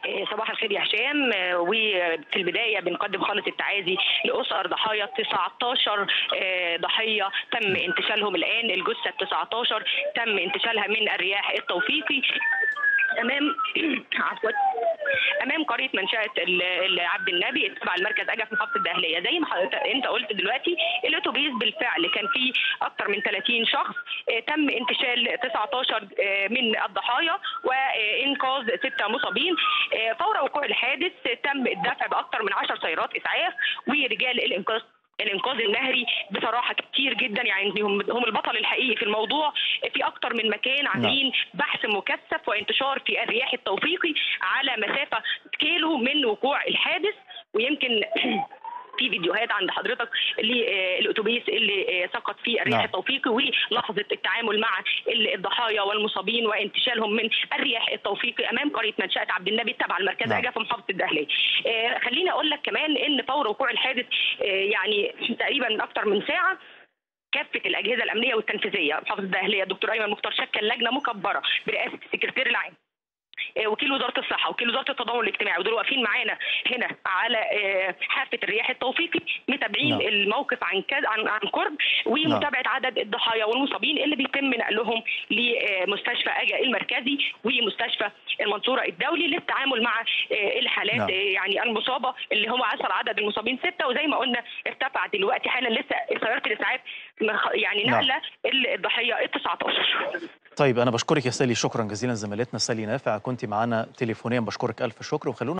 صباح الخير يا هشام وفي البدايه بنقدم خالص التعازي لاسر ضحايا 19 ضحيه تم انتشالهم الان الجثه 19 تم انتشالها من الرياح التوفيقي امام عفوا امام قريه منشاه عبد النبي تبع المركز اجا في محافظه الدهليه زي ما حضرتك انت قلت دلوقتي الاتوبيس بالفعل كان فيه اكثر من 30 شخص تم انتشال 19 من الضحايا وانقاذ سته مصابين فور وقوع الحادث تم الدفع باكثر من 10 سيارات اسعاف ورجال الانقاذ الانقاذ النهري بصراحه كتير جدا يعني هم هم البطل الحقيقي في الموضوع في اكتر من مكان عاملين بحث مكثف وانتشار في الرياح التوفيقي على مسافه كيلو من وقوع الحادث ويمكن في فيديوهات عند حضرتك للاتوبيس اللي سقط فيه الرياح نعم. التوفيقي ولحظه التعامل مع الضحايا والمصابين وانتشالهم من الرياح التوفيقي امام قريه منشاه عبد النبي تبع المركز نعم. اجا في محافظه الدهليه. آه خليني اقول لك كمان ان فور وقوع الحادث آه يعني تقريبا اكثر من ساعه كافه الاجهزه الامنيه والتنفيذيه محافظه الدهليه الدكتور ايمن مختار شكل لجنه مكبره برئاسه السكرتير العام وكيل وزاره الصحه وكيل وزاره التضامن الاجتماعي ودول واقفين معانا هنا على حافه الرياح التوفيقي متابعين نعم. الموقف عن كذا عن عن قرب ومتابعه عدد الضحايا والمصابين اللي بيتم نقلهم لمستشفى اجا المركزي ومستشفى المنصوره الدولي للتعامل مع الحالات نعم. يعني المصابه اللي هو وصل عدد المصابين سته وزي ما قلنا ارتفع دلوقتي حالا لسه سياره الاسعاف يعني نعم. نقله الضحيه ال 19 طيب انا بشكرك يا سالي شكرا جزيلا زميلتنا سالي نافع كنت معانا تليفونيا بشكرك الف شكر وخلونا